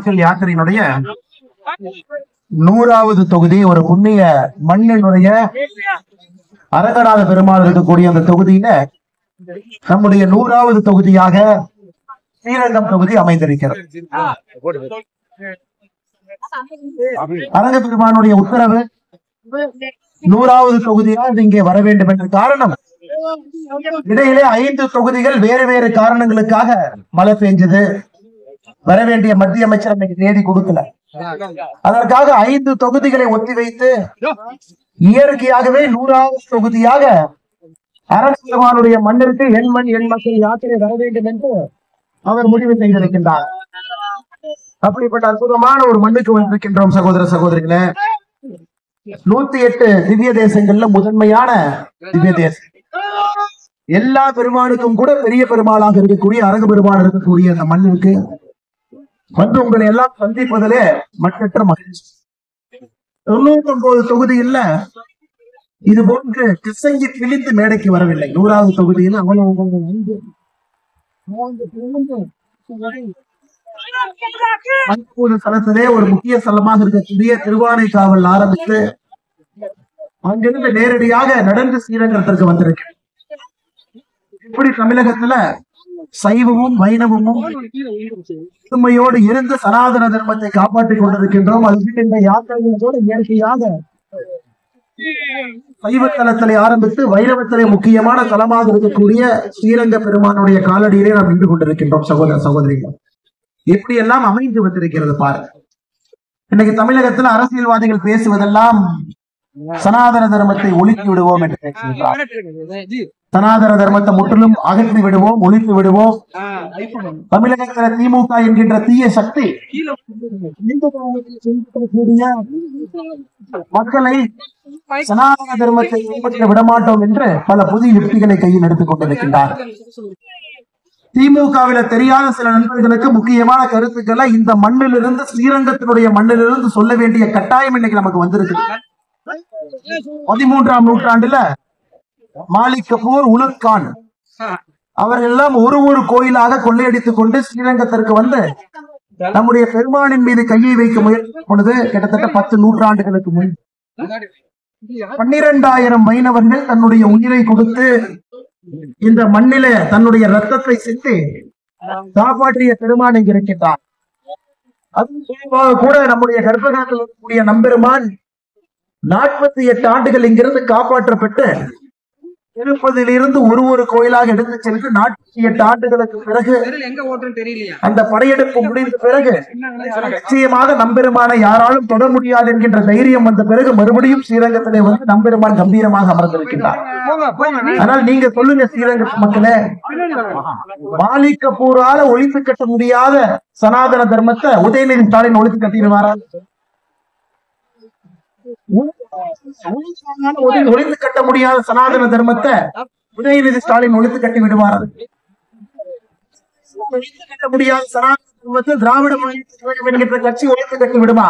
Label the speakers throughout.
Speaker 1: மக்கள் யாத்திரையினுடைய நூறாவது தொகுதி ஒரு புண்ணிய மண்ணினுடைய அரங்கநாத பெருமாள் இருக்கக்கூடிய அந்த தொகுதியில நம்முடைய நூறாவது தொகுதியாக ஸ்ரீரங்கம் தொகுதி அமைந்திருக்கிறது அரங்க பெருமானுடைய உத்தரவு நூறாவது தொகுதியாக இது இங்கே வர வேண்டும் என்ற காரணம் இடையிலே ஐந்து தொகுதிகள் வேறு வேறு காரணங்களுக்காக மழை பெஞ்சது வர வேண்டிய மத்திய அமைச்சர் அன்னைக்கு தேதி கொடுக்கல அதற்காக ஐந்து தொகுதிகளை ஒத்திவைத்து இயற்கையாகவே நூறாவது தொகுதியாக அரசு மண்ணிற்கு எண் மண் எண் மக்கள் யாத்திரை வர வேண்டும் என்று அவர் முடிவு செய்திருக்கின்றார் அப்படிப்பட்ட அற்புதமான ஒரு மண்ணுக்கு வந்திருக்கின்றோம் சகோதர சகோதரிகளே நூத்தி எட்டு திவ்ய தேசங்கள்ல முதன்மையான திவ்ய தேசம் எல்லா பெருமானுக்கும் கூட பெரிய பெருமாளாக இருக்கக்கூடிய அரங்க பெருமாள் இருக்கக்கூடிய அந்த மண்ணிற்கு வந்து உங்களை எல்லாம் சந்திப்பதிலே மற்றற்ற மகிழ்ச்சி தொண்ணூத்தி ஒன்பது தொகுதியில் இது போன்று கிருஷ்ணங்கி பிழிந்து மேடைக்கு வரவில்லை நூறாவது தொகுதியில் அவ்வளவு வந்து மண்பூது தலத்திலே ஒரு முக்கிய ஸ்தலமாக இருக்கக்கூடிய திருவானைக்காவல் ஆரம்பித்து அங்கிருந்து நேரடியாக நடந்து ஸ்ரீரங்கத்திற்கு வந்திருக்கு இப்படி தமிழகத்துல சைவமும் வைணவமும் உண்மையோடு இருந்து சனாதன தர்மத்தை காப்பாற்றிக் கொண்டிருக்கின்றோம் அது இந்த யாத்திரைகளோடு இயற்கையாக சைவத்தலத்திலே ஆரம்பித்து வைரவத்திலே முக்கியமான தலமாக இருக்கக்கூடிய ஸ்ரீரங்க பெருமானுடைய காலடியிலே நாம் நின்று கொண்டிருக்கின்றோம் சகோதர சகோதரிகள் எப்படி எல்லாம் அமைந்து வந்திருக்கிறது பாருங்க இன்னைக்கு தமிழகத்துல அரசியல்வாதிகள் பேசுவதெல்லாம் சனாதன தர்மத்தை ஒழித்து விடுவோம் என்று பேசுகின்றார் சனாதன தர்மத்தை முற்றிலும் அகற்றி விடுவோம் ஒழித்து விடுவோம் தமிழகத்துல திமுக என்கின்ற தீய சக்தி இந்து தர்மத்தை பின்பற்றக்கூடிய மக்களை சனாதன தர்மத்தை பின்பற்ற விடமாட்டோம் என்று பல புதிய யுக்திகளை கையில் எடுத்துக் கொண்டிருக்கின்றார் திமுகவில தெரியாத சில நண்பர்களுக்கு முக்கியமான கருத்துக்களை இந்த மண்ணிலிருந்து ஸ்ரீரங்கத்தினுடைய மண்ணிலிருந்து சொல்ல வேண்டிய கட்டாயம் இன்னைக்கு நமக்கு வந்திருக்கு பதிமூன்றாம் நூற்றாண்டுல மாலிக் கபூர் உலக் கான் அவர்கள் எல்லாம் ஒரு ஒரு கோயிலாக கொள்ளையடித்துக் கொண்டு ஸ்ரீரங்கத்திற்கு வந்து நம்முடைய பெருமானின் மீது கையை வைக்க முயற்சி பொழுது கிட்டத்தட்ட பத்து நூற்றாண்டுகளுக்கு முன் பன்னிரண்டாயிரம் வைணவர்கள் தன்னுடைய உயிரை கொடுத்து இந்த மண்ணில தன்னுடைய ரத்தத்தை சிந்தி காப்பாற்றிய பெருமான் இங்கு இருக்கின்றார் அதுவும் குறிப்பாக கூட நம்முடைய கர்ப்பகாலத்தில் இருக்கக்கூடிய நம்பெருமான் நாற்பத்தி எட்டு ஆண்டுகள் இங்கிருந்து காப்பாற்றப்பட்டு திருப்பதியிலிருந்து ஒரு ஒரு கோயிலாக எடுத்து சென்று நாற்பத்தி எட்டு ஆண்டுகளுக்கு பிறகு
Speaker 2: எங்க ஓட்டுன்னு தெரியலையா
Speaker 1: அந்த படையெடுப்பு முடிந்த பிறகு நிச்சயமாக நம்பெருமானை யாராலும் தொட முடியாது என்கின்ற தைரியம் வந்த பிறகு மறுபடியும் ஸ்ரீரங்கத்திலே வந்து நம்பெருமான் கம்பீரமாக அமர்ந்திருக்கின்றார்
Speaker 2: போங்க போங்க
Speaker 1: ஆனால் நீங்க சொல்லுங்க ஸ்ரீரங்க மக்களே மாலிக்க பூரால ஒழித்து கட்ட முடியாத சனாதன தர்மத்தை உதயநிதி ஸ்டாலின் ஒழித்து கட்டிடுவாரா ஒழி- ஒழித்து கட்ட முடியாத சனாதன தர்மத்தை உதயநிதி ஸ்டாலின் ஒழித்து கட்டி விடுவாரா ஒழித்து கட்ட முடியாத சனாதன தர்மத்தை திராவிட முன்னேற்றக் கழகம் என்கின்ற கட்சி ஒழித்து கட்டி விடுமா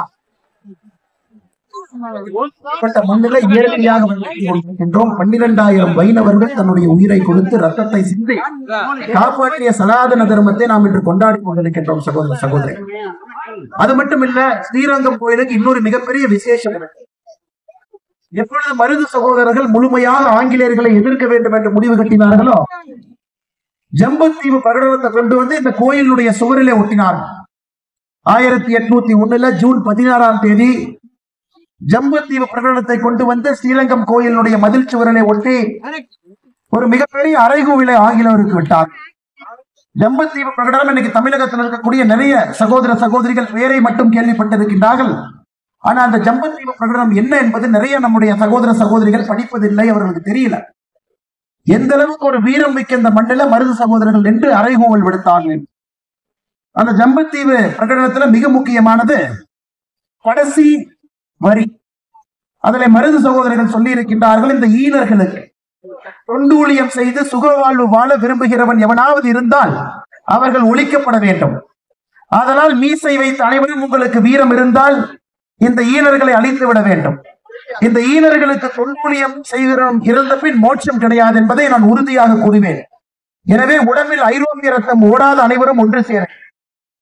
Speaker 1: பட்ட மண்ணில இயற்கையாக வந்திருக்கின்றோம். கொண்டிருக்கின்றோம் பன்னிரெண்டாயிரம் வைணவர்கள் தன்னுடைய உயிரை கொடுத்து ரத்தத்தை சிந்தி காப்பாற்றிய சனாதன தர்மத்தை நாம் இன்று கொண்டாடி கொண்டிருக்கின்றோம் சகோதர சகோதரி அது மட்டும் இல்ல ஸ்ரீரங்கம் கோயிலுக்கு இன்னொரு மிகப்பெரிய விசேஷம் இருக்கு எப்பொழுது மருது சகோதரர்கள் முழுமையாக ஆங்கிலேயர்களை எதிர்க்க வேண்டும் என்று முடிவு கட்டினார்களோ ஜம்பத்தீவு பிரகடனத்தை கொண்டு வந்து இந்த கோயிலுடைய சுவரிலே ஒட்டினார்கள் ஆயிரத்தி எட்நூத்தி ஒண்ணுல ஜூன் பதினாறாம் தேதி ஜம்பத்தீவு பிரகடனத்தை கொண்டு வந்து ஸ்ரீரங்கம் கோயிலுடைய மதில் சுவரிலே ஒட்டி ஒரு மிகப்பெரிய அறைகூவிலை ஆங்கிலோருக்கு விட்டார் ஜம்பத்தீவு பிரகடனம் இன்னைக்கு தமிழகத்தில் இருக்கக்கூடிய நிறைய சகோதர சகோதரிகள் பேரை மட்டும் கேள்விப்பட்டிருக்கின்றார்கள் ஆனா அந்த ஜம்பத்தீவு பிரகடனம் என்ன என்பது நிறைய நம்முடைய சகோதர சகோதரிகள் படிப்பதில்லை அவர்களுக்கு தெரியல எந்த அளவுக்கு ஒரு வீரம் மிக்க இந்த மண்ணில மருது சகோதரர்கள் என்று அறைகூவல் விடுத்தார்கள் அந்த ஜம்பத்தீவு பிரகடனத்துல மிக முக்கியமானது கடைசி வரி அதில் மருது சகோதரர்கள் சொல்லி இருக்கின்றார்கள் இந்த ஈனர்களுக்கு தொண்டூழியம் செய்து சுகவாழ்வு வாழ விரும்புகிறவன் எவனாவது இருந்தால் அவர்கள் ஒழிக்கப்பட வேண்டும் அதனால் மீசை வைத்த அனைவரும் உங்களுக்கு வீரம் இருந்தால் இந்த ஈனர்களை அழித்து விட வேண்டும் இந்த ஈனர்களுக்கு தொண்டூழியம் செய்கிறவன் இறந்த பின் மோட்சம் கிடையாது என்பதை நான் உறுதியாக கூறுவேன் எனவே உடம்பில் ஐரோப்பிய ரத்தம் ஓடாத அனைவரும் ஒன்று சேர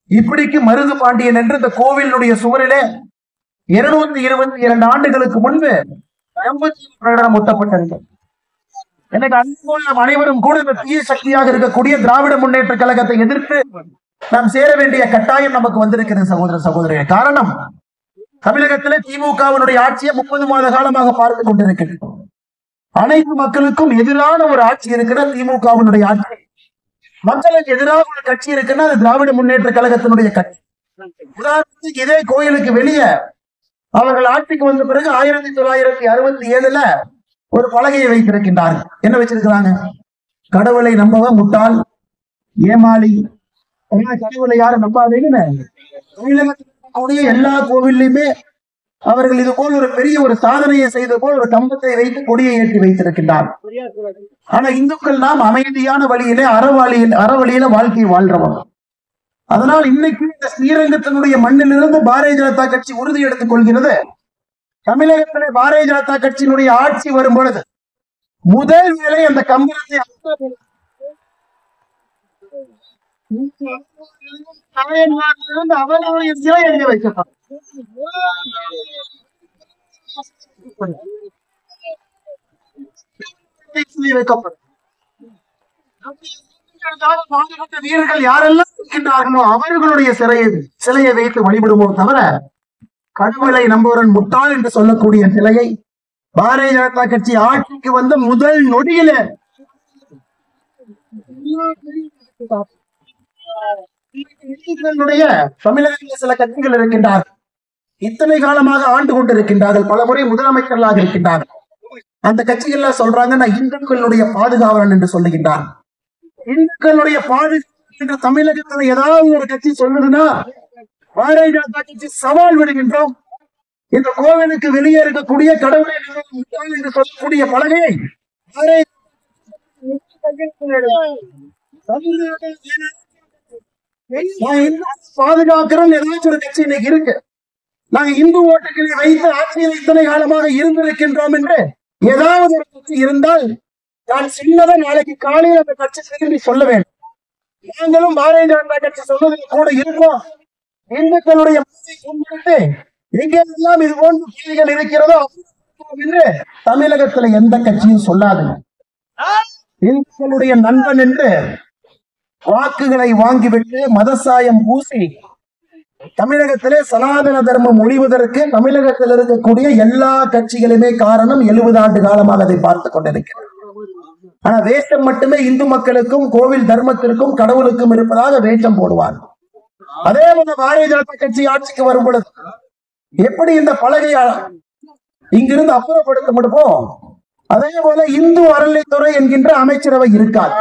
Speaker 1: இப்படிக்கு மருது பாண்டியன் என்று இந்த கோவிலுடைய சுவரிலே இருநூத்தி இருபத்தி இரண்டு ஆண்டுகளுக்கு முன்பு எண்பத்தி பிரகடனம் ஒட்டப்பட்டிருக்கிறது எனக்கு அன்பு நாம் அனைவரும் கூட இந்த தீய சக்தியாக இருக்கக்கூடிய திராவிட முன்னேற்ற கழகத்தை எதிர்த்து நாம் சேர வேண்டிய கட்டாயம் நமக்கு வந்திருக்கிறது சகோதர சகோதரிகள் காரணம் தமிழகத்திலே திமுகவினுடைய ஆட்சியை முப்பது மாத காலமாக பார்த்துக் கொண்டிருக்கிறது அனைத்து மக்களுக்கும் எதிரான ஒரு ஆட்சி இருக்கிற திமுகவினுடைய ஆட்சி மக்களுக்கு எதிராக ஒரு கட்சி இருக்குன்னா அது திராவிட முன்னேற்ற கழகத்தினுடைய கட்சி உதாரணத்துக்கு இதே கோயிலுக்கு வெளியே அவர்கள் ஆட்சிக்கு வந்த பிறகு ஆயிரத்தி தொள்ளாயிரத்தி அறுபத்தி ஏழுல ஒரு பலகையை வைத்திருக்கின்றார்கள் என்ன வச்சிருக்கிறாங்க கடவுளை நம்பவ முட்டாள் ஏமாளி ஆனா கடவுளை யாரும் நம்பாதீங்கன்னு தமிழகத்தினுடைய எல்லா கோவில்லையுமே அவர்கள் இது போல் ஒரு பெரிய ஒரு சாதனையை செய்த போல் ஒரு கம்பத்தை வைத்து கொடியை ஏற்றி வைத்திருக்கின்றார் ஆனா இந்துக்கள் நாம் அமைதியான வழியிலே அறவழியில் அறவழியில வாழ்க்கை வாழ்றவங்க அதனால் இன்னைக்கு இந்த ஸ்ரீரங்கத்தினுடைய மண்ணிலிருந்து பாரதிய ஜனதா கட்சி உறுதி எடுத்துக் கொள்கிறது தமிழகத்திலே பாரதிய ஜனதா கட்சியினுடைய ஆட்சி வரும் பொழுது முதல் வேலை அந்த கம்பளத்தை தாயன்மாரிலிருந்து அவர்களுடைய சிலை எங்க வைக்கப்படும் சிலை வைக்கப்படும் பாடுபட்ட வீரர்கள் யாரெல்லாம் இருக்கின்றார்களோ அவர்களுடைய சிலையை சிலையை வைத்து வழிபடுமோ தவிர கடவுளை நம்புவரன் முட்டாள் என்று சொல்லக்கூடிய சிலையை பாரதிய ஜனதா கட்சி ஆட்சிக்கு வந்த முதல் நொடியில இந்தியர்களுடைய தமிழகத்தில் சில கட்சிகள் இருக்கின்றார்கள் இத்தனை காலமாக ஆண்டு கொண்டிருக்கின்றார்கள் பல முறை முதலமைச்சர்களாக இருக்கின்றார்கள் அந்த கட்சிகள்ல சொல்றாங்க நான் இந்துக்களுடைய பாதுகாவலன் என்று சொல்லுகின்றார் இந்துக்களுடைய பாதுகாப்பு என்று தமிழகத்துல ஏதாவது ஒரு கட்சி சொல்லுதுன்னா பாரதிய ஜனதா கட்சி சவால் விடுகின்றோம் இந்த கோவிலுக்கு வெளியே இருக்கக்கூடிய கடவுளை நம்பும் முட்டாள் என்று சொல்லக்கூடிய பலகையை பாரதிய நான் இந்து பாதுகாக்கிறோம் ஏதாச்சும் ஒரு கட்சி இன்னைக்கு இருக்கு நாங்க இந்து ஓட்டுகளை வைத்து ஆட்சியில் இத்தனை காலமாக இருந்திருக்கின்றோம் என்று ஏதாவது ஒரு கட்சி இருந்தால் நான் சின்னதா நாளைக்கு காலையில் அந்த கட்சி திரும்பி சொல்ல வேண்டும் நாங்களும் பாரதிய ஜனதா கட்சி சொன்னதில் கூட இருக்கோம் இந்துக்களுடைய மனதை புண்படுத்தி எங்கெல்லாம் இது போன்ற கேள்விகள் இருக்கிறதோ என்று தமிழகத்துல எந்த கட்சியும் சொல்லாதுங்க இந்துக்களுடைய நண்பன் என்று வாக்குகளை வாங்கிவிட்டு மதசாயம் பூசி தமிழகத்திலே சனாதன தர்மம் ஒழிவதற்கு தமிழகத்தில் இருக்கக்கூடிய எல்லா கட்சிகளுமே காரணம் எழுபது ஆண்டு காலமாக அதை பார்த்து கொண்டிருக்கிறது ஆனா வேஷம் மட்டுமே இந்து மக்களுக்கும் கோவில் தர்மத்திற்கும் கடவுளுக்கும் இருப்பதாக வேஷம் போடுவார் அதே போல பாரதிய ஜனதா கட்சி ஆட்சிக்கு வரும் பொழுது எப்படி இந்த பலகையை இங்கிருந்து அப்புறப்படுத்த முடியுமோ அதே போல இந்து அறநிலைத்துறை என்கின்ற அமைச்சரவை இருக்காது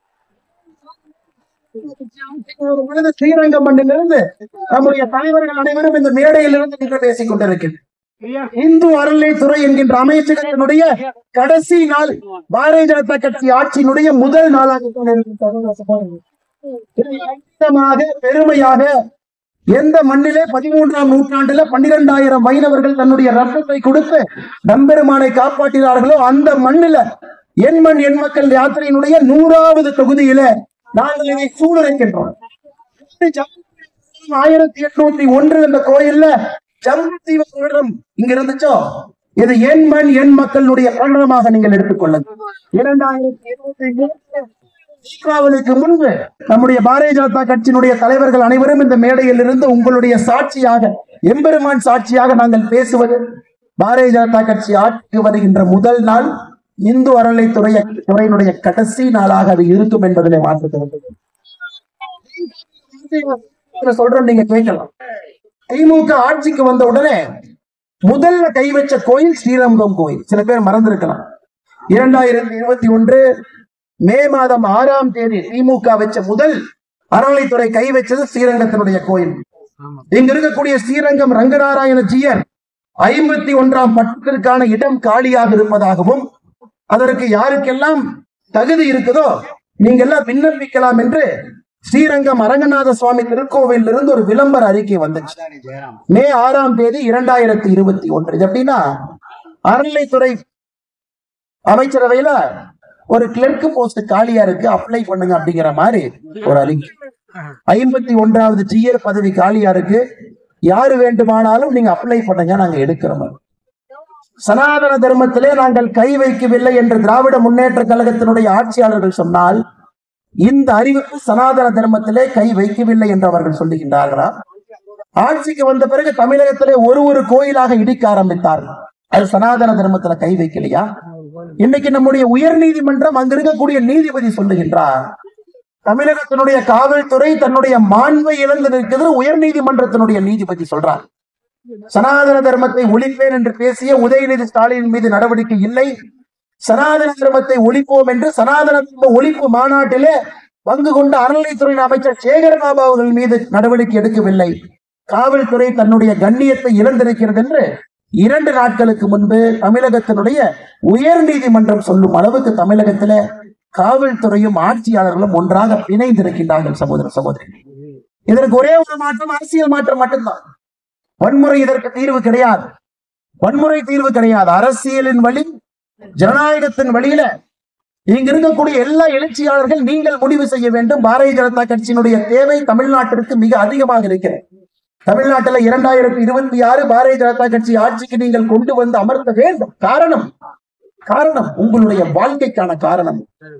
Speaker 1: ஒரு பொழுது ஸ்ரீரங்கம் மண்ணிலிருந்து நம்முடைய தலைவர்கள் அனைவரும் இந்த மேடையில் இருந்து நின்று பேசிக் கொண்டிருக்கின்றனர் இந்து அறநிலைத்துறை என்கின்ற அமைச்சகத்தினுடைய கடைசி நாள் பாரதிய ஜனதா கட்சி ஆட்சியினுடைய முதல் நாளாக கொண்டிருக்கிறது. இதை அற்புதமாக பெருமையாக எந்த மண்ணிலே பதிமூன்றாம் நூற்றாண்டுல பன்னிரெண்டாயிரம் வைணவர்கள் தன்னுடைய ரத்தத்தை கொடுத்து நம்பெருமானை காப்பாற்றினார்களோ அந்த மண்ணில என் மண் என் மக்கள் யாத்திரையினுடைய நூறாவது தொகுதியில நாங்கள் இதை சூழலிக்கின்றோம் ஆயிரத்தி எட்நூத்தி ஒன்று இந்த கோயில்ல ஜம்பு தீவிரம் இங்க இருந்துச்சோ இது என் மண் என் மக்களுடைய கண்டனமாக நீங்கள் எடுத்துக்கொள்ளுங்கள் இரண்டாயிரத்தி இருபத்தி மூன்று தீபாவளிக்கு முன்பு நம்முடைய பாரதிய ஜனதா கட்சியினுடைய தலைவர்கள் அனைவரும் இந்த மேடையில் இருந்து உங்களுடைய சாட்சியாக எம்பெருமான் சாட்சியாக நாங்கள் பேசுவது பாரதிய ஜனதா கட்சி ஆட்சிக்கு வருகின்ற முதல் நாள் இந்து அறநிலைத்துறை துறையினுடைய கடைசி நாளாக அது இருக்கும் என்பதிலே மாற்றுகிறது சொல்றேன் நீங்க கேட்கலாம் திமுக ஆட்சிக்கு வந்த உடனே முதல்ல கை வச்ச கோயில் ஸ்ரீரங்கம் கோயில் சில பேர் மறந்திருக்கலாம் இரண்டாயிரத்தி இருபத்தி ஒன்று மே மாதம் ஆறாம் தேதி திமுக வச்ச முதல் அறநிலைத்துறை கை வச்சது ஸ்ரீரங்கத்தினுடைய கோயில் இங்க இருக்கக்கூடிய ஸ்ரீரங்கம் ரங்கநாராயண ஜீயர் ஐம்பத்தி ஒன்றாம் பட்டத்திற்கான இடம் காலியாக இருப்பதாகவும் அதற்கு யாருக்கெல்லாம் தகுதி இருக்குதோ நீங்க எல்லாம் விண்ணப்பிக்கலாம் என்று ஸ்ரீரங்கம் அரங்கநாத சுவாமி திருக்கோவில் இருந்து ஒரு விளம்பர அறிக்கை வந்துச்சு மே ஆறாம் தேதி இரண்டாயிரத்தி இருபத்தி ஒன்று இது எப்படின்னா அறநிலைத்துறை அமைச்சரவையில ஒரு கிளர்க் போஸ்ட் காலியா இருக்கு அப்ளை பண்ணுங்க அப்படிங்கிற மாதிரி ஒரு அறிக்கை ஐம்பத்தி ஒன்றாவது ஜிஆர் பதவி காலியா இருக்கு யாரு வேண்டுமானாலும் நீங்க அப்ளை பண்ணுங்க நாங்க எடுக்கிறோம் சனாதன தர்மத்திலே நாங்கள் கை வைக்கவில்லை என்று திராவிட முன்னேற்ற கழகத்தினுடைய ஆட்சியாளர்கள் சொன்னால் இந்த அறிவிப்பு சனாதன தர்மத்திலே கை வைக்கவில்லை என்று அவர்கள் சொல்லுகின்றார்களா ஆட்சிக்கு வந்த பிறகு தமிழகத்திலே ஒரு ஒரு கோயிலாக இடிக்க ஆரம்பித்தார்கள் அது சனாதன தர்மத்துல கை வைக்கலையா இன்னைக்கு நம்முடைய உயர் நீதிமன்றம் அங்க இருக்கக்கூடிய நீதிபதி சொல்லுகின்றார் தமிழகத்தினுடைய காவல்துறை தன்னுடைய மாண்பை இழந்து நிற்கிறது உயர் நீதிமன்றத்தினுடைய நீதிபதி சொல்றார் சனாதன தர்மத்தை ஒழிப்பேன் என்று பேசிய உதயநிதி ஸ்டாலின் மீது நடவடிக்கை இல்லை சனாதன தர்மத்தை ஒழிப்போம் என்று சனாதன தர்ம ஒழிப்பு மாநாட்டிலே பங்கு கொண்ட அறநிலைத்துறை அமைச்சர் சேகர் பாபு அவர்கள் மீது நடவடிக்கை எடுக்கவில்லை காவல்துறை தன்னுடைய கண்ணியத்தை இழந்திருக்கிறது என்று இரண்டு நாட்களுக்கு முன்பு தமிழகத்தினுடைய உயர் நீதிமன்றம் சொல்லும் அளவுக்கு தமிழகத்தில காவல்துறையும் ஆட்சியாளர்களும் ஒன்றாக பிணைந்திருக்கின்றார்கள் சகோதர சகோதரி இதற்கு ஒரே ஒரு மாற்றம் அரசியல் மாற்றம் மட்டும்தான் வன்முறை இதற்கு தீர்வு கிடையாது வன்முறை தீர்வு கிடையாது அரசியலின் வழி ஜனநாயகத்தின் வழியில இங்க இருக்கக்கூடிய எல்லா எழுச்சியாளர்கள் நீங்கள் முடிவு செய்ய வேண்டும் பாரதிய ஜனதா கட்சியினுடைய தேவை தமிழ்நாட்டிற்கு மிக அதிகமாக இருக்கிறது தமிழ்நாட்டில் இரண்டாயிரத்தி இருபத்தி ஆறு பாரதிய ஜனதா கட்சி ஆட்சிக்கு நீங்கள் கொண்டு வந்து அமர்த்த வேண்டும் காரணம் காரணம் உங்களுடைய வாழ்க்கைக்கான காரணம்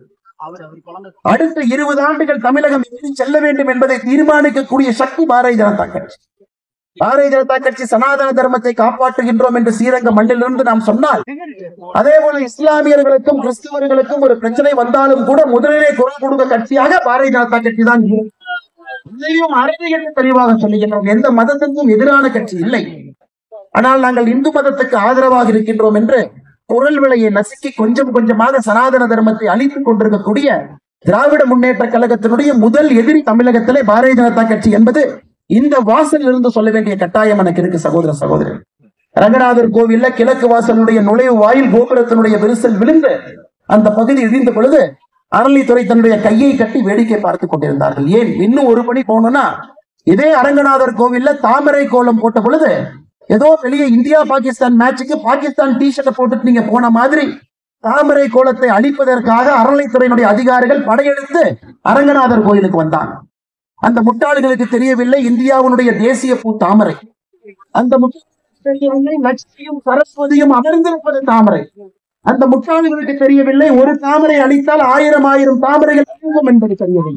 Speaker 1: அடுத்த இருபது ஆண்டுகள் தமிழகம் எப்படி செல்ல வேண்டும் என்பதை தீர்மானிக்கக்கூடிய சக்தி பாரதிய ஜனதா கட்சி பாரதிய ஜனதா கட்சி சனாதன தர்மத்தை காப்பாற்றுகின்றோம் என்று ஸ்ரீரங்க மண்டிலிருந்து நாம் சொன்னால் அதே போல இஸ்லாமியர்களுக்கும் கிறிஸ்தவர்களுக்கும் ஒரு பிரச்சனை வந்தாலும் கூட முதலிலே குரல் கொடுக்க கட்சியாக பாரதிய ஜனதா கட்சி தான் இருக்கும். இதையும் அறுதியிட்டு தெளிவாக சொல்லுகின்றோம் எந்த மதத்திற்கும் எதிரான கட்சி இல்லை ஆனால் நாங்கள் இந்து மதத்துக்கு ஆதரவாக இருக்கின்றோம் என்று குரல் விலையை நசுக்கி கொஞ்சம் கொஞ்சமாக சனாதன தர்மத்தை அழித்துக் கொண்டிருக்கக்கூடிய திராவிட முன்னேற்ற கழகத்தினுடைய முதல் எதிரி தமிழகத்திலே பாரதிய ஜனதா கட்சி என்பது இந்த வாசலில் இருந்து சொல்ல வேண்டிய கட்டாயம் எனக்கு இருக்கு சகோதர சகோதரி ரங்கநாதர் கோவில்ல கிழக்கு வாசலுடைய நுழைவு வாயில் கோபுரத்தினுடைய விரிசல் விழுந்து அந்த பகுதி இடிந்த பொழுது அறநிலைத்துறை தன்னுடைய கையை கட்டி வேடிக்கை பார்த்துக் கொண்டிருந்தார்கள் ஏன் இன்னும் ஒரு படி போனோம்னா இதே அரங்கநாதர் கோவில்ல தாமரை கோலம் போட்ட பொழுது ஏதோ வெளியே இந்தியா பாகிஸ்தான் மேட்சுக்கு பாகிஸ்தான் டி ஷர்ட்டை போட்டுட்டு நீங்க போன மாதிரி தாமரை கோலத்தை அழிப்பதற்காக அறநிலைத்துறையினுடைய அதிகாரிகள் படையெடுத்து அரங்கநாதர் கோயிலுக்கு வந்தாங்க அந்த முட்டாள்களுக்கு தெரியவில்லை இந்தியாவினுடைய தேசிய பூ தாமரை அந்த முட்டாள்களுக்கு லட்சுமியும் சரஸ்வதியும் அமர்ந்திருப்பது தாமரை அந்த முட்டாள்களுக்கு தெரியவில்லை ஒரு தாமரை அழித்தால் ஆயிரம் ஆயிரம் தாமரைகள் அழிவும் என்பது தெரியவில்லை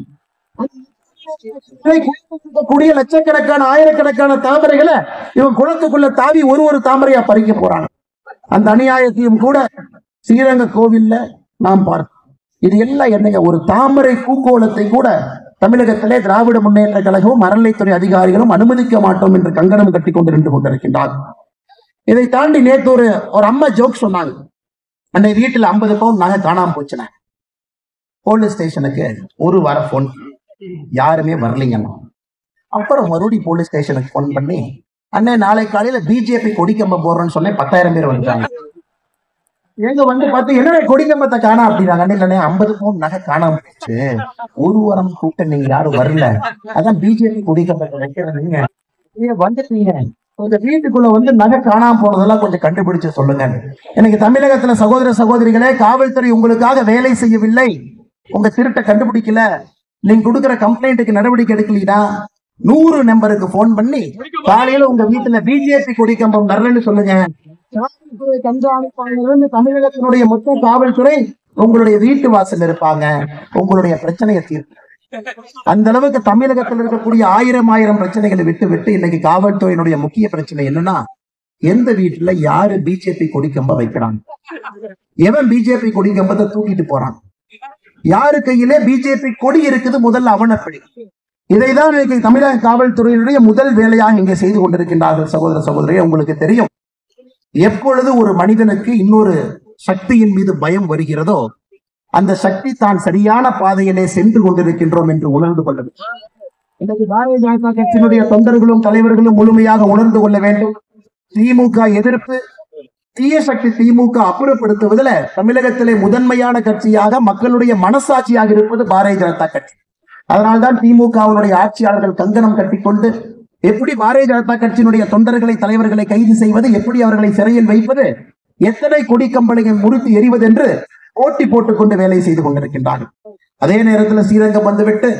Speaker 1: கூடிய லட்சக்கணக்கான ஆயிரக்கணக்கான தாமரைகளை இவன் குளத்துக்குள்ள தாவி ஒரு ஒரு தாமரையா பறிக்க போறாங்க அந்த அநியாயத்தையும் கூட ஸ்ரீரங்க கோவில்ல நாம் பார்த்தோம் இது எல்லாம் என்னங்க ஒரு தாமரை பூக்கோளத்தை கூட தமிழகத்திலே திராவிட முன்னேற்ற கழகமும் அறநிலைத்துறை அதிகாரிகளும் அனுமதிக்க மாட்டோம் என்று கங்கணம் கட்டி கொண்டு நின்று கொண்டிருக்கின்றார் இதை தாண்டி நேற்று ஒரு ஒரு அம்மா ஜோக் சொன்னாங்க அன்னை வீட்டுல ஐம்பது பவுன் நகை காணாம போச்சுன போலீஸ் ஸ்டேஷனுக்கு ஒரு வாரம் போன் யாருமே வரலைங்கண்ணா அப்புறம் மறுபடியும் போலீஸ் ஸ்டேஷனுக்கு போன் பண்ணி அண்ணே நாளை காலையில பிஜேபி கொடிக்கம்ப போடுறோம்னு சொன்னேன் பத்தாயிரம் பேர் வந்துட்டாங்க எங்க வந்து பார்த்து என்னடா கொடிக்கம்பத்தை காணா அப்படின்னாங்க அண்ணே இல்லண்ணே ஐம்பது பவுன் நகை காணாம போச்சு ஒரு வாரம் கூப்பிட்டு நீங்க யாரும் வரல அதான் பிஜேபி கொடிக்கம்பத்தை வைக்கிறேன் நீங்க நீங்க வந்துட்டீங்க உங்க வீட்டுக்குள்ள வந்து நகை காணாம போனதெல்லாம் கொஞ்சம் கண்டுபிடிச்சு சொல்லுங்க எனக்கு தமிழகத்துல சகோதர சகோதரிகளே காவல்துறை உங்களுக்காக வேலை செய்யவில்லை உங்க திருட்டை கண்டுபிடிக்கல நீங்க கொடுக்கிற கம்ப்ளைண்ட்டுக்கு நடவடிக்கை எடுக்கலீனா நூறு நம்பருக்கு போன் பண்ணி காலையில உங்க வீட்டுல பிஜேபி கொடி கம்பம் வரலன்னு சொல்லுங்க காவல்துறை கண்காணிப்பாளர் தமிழகத்தினுடைய மொத்த காவல்துறை உங்களுடைய வீட்டு வாசல் இருப்பாங்க உங்களுடைய பிரச்சனையை தீர்ப்பு அந்த அளவுக்கு தமிழகத்தில் இருக்கக்கூடிய ஆயிரம் ஆயிரம் பிரச்சனைகளை விட்டு விட்டு இன்னைக்கு காவல்துறையினுடைய முக்கிய பிரச்சனை என்னன்னா எந்த வீட்டுல யாரு பிஜேபி கொடிக்கம்ப வைக்கிறாங்க எவன் பிஜேபி கொடிக்கம்பத்தை தூக்கிட்டு போறான் யாரு கையிலே பிஜேபி கொடி இருக்குது முதல்ல அவனப்படி இதைதான் இன்னைக்கு தமிழக காவல்துறையினுடைய முதல் வேலையாக இங்கே செய்து கொண்டிருக்கின்றார்கள் சகோதர சகோதரி உங்களுக்கு தெரியும் எப்பொழுது ஒரு மனிதனுக்கு இன்னொரு சக்தியின் மீது பயம் வருகிறதோ அந்த சக்தி தான் சரியான பாதையிலே சென்று கொண்டிருக்கின்றோம் என்று உணர்ந்து கொள்ள வேண்டும் இன்னைக்கு பாரதிய ஜனதா கட்சியினுடைய தொண்டர்களும் தலைவர்களும் முழுமையாக உணர்ந்து கொள்ள வேண்டும் திமுக எதிர்ப்பு தீய சக்தி திமுக அப்புறப்படுத்துவதில் தமிழகத்திலே முதன்மையான கட்சியாக மக்களுடைய மனசாட்சியாக இருப்பது பாரதிய ஜனதா கட்சி அதனால்தான் திமுகவினுடைய ஆட்சியாளர்கள் கங்கணம் கட்டிக்கொண்டு எப்படி பாரதிய ஜனதா கட்சியினுடைய தொண்டர்களை தலைவர்களை கைது செய்வது எப்படி அவர்களை சிறையில் வைப்பது எத்தனை கொடி கம்பளைகள் முறித்து எறிவது என்று போட்டி போட்டுக் கொண்டு வேலை செய்து கொண்டிருக்கின்றார்கள் அதே நேரத்தில் ஸ்ரீரங்கம் வந்துவிட்டு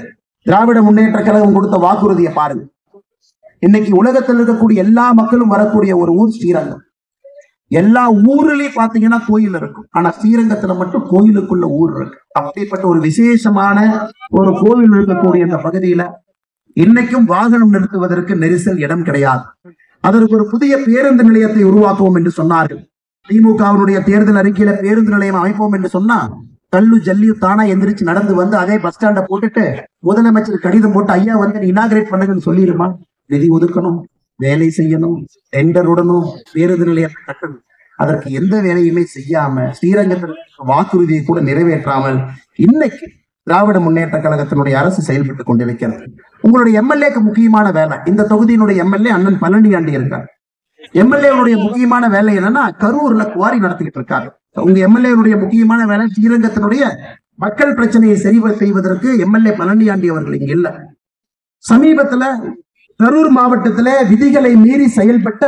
Speaker 1: திராவிட முன்னேற்ற கழகம் கொடுத்த வாக்குறுதியை பாருங்க இன்னைக்கு உலகத்தில் இருக்கக்கூடிய எல்லா மக்களும் வரக்கூடிய ஒரு ஊர் ஸ்ரீரங்கம் எல்லா ஊர்லயும் பாத்தீங்கன்னா கோயில் இருக்கும் ஆனா ஸ்ரீரங்கத்துல மட்டும் கோயிலுக்குள்ள ஊர் இருக்கு அப்படிப்பட்ட ஒரு விசேஷமான ஒரு கோவில் இருக்கக்கூடிய அந்த பகுதியில இன்னைக்கும் வாகனம் நிறுத்துவதற்கு நெரிசல் இடம் கிடையாது அதற்கு ஒரு புதிய பேருந்து நிலையத்தை உருவாக்குவோம் என்று சொன்னார்கள் திமுகவினுடைய தேர்தல் அறிக்கையில பேருந்து நிலையம் அமைப்போம் என்று சொன்னா கல்லு ஜல்லி தானா எந்திரிச்சு நடந்து வந்து அதே பஸ் ஸ்டாண்ட போட்டுட்டு முதலமைச்சர் கடிதம் போட்டு ஐயா வந்து இனாகிரேட் பண்ணுங்கன்னு சொல்லிடுமா நிதி ஒதுக்கணும் வேலை செய்யணும் டெண்டர் உடனும் பேருந்து நிலையத்தை கட்டணும் அதற்கு எந்த வேலையுமே செய்யாம ஸ்ரீரங்கத்தில் வாக்குறுதியை கூட நிறைவேற்றாமல் இன்னைக்கு திராவிட முன்னேற்ற கழகத்தினுடைய அரசு செயல்பட்டுக் கொண்டிருக்கிறது உங்களுடைய எம்எல்ஏக்கு முக்கியமான வேலை இந்த தொகுதியினுடைய எம்எல்ஏ அண்ணன் பழனியாண்டி இருக்கார் எம்எல்ஏவுடைய முக்கியமான வேலை என்னன்னா கரூர்ல குவாரி நடத்திக்கிட்டு இருக்காரு உங்க எம்எல்ஏவுடைய முக்கியமான வேலை ஸ்ரீரங்கத்தினுடைய மக்கள் பிரச்சனையை சரி செய்வதற்கு எம்எல்ஏ பழனியாண்டி அவர்கள் இங்க இல்ல சமீபத்துல கரூர் மாவட்டத்துல விதிகளை மீறி செயல்பட்ட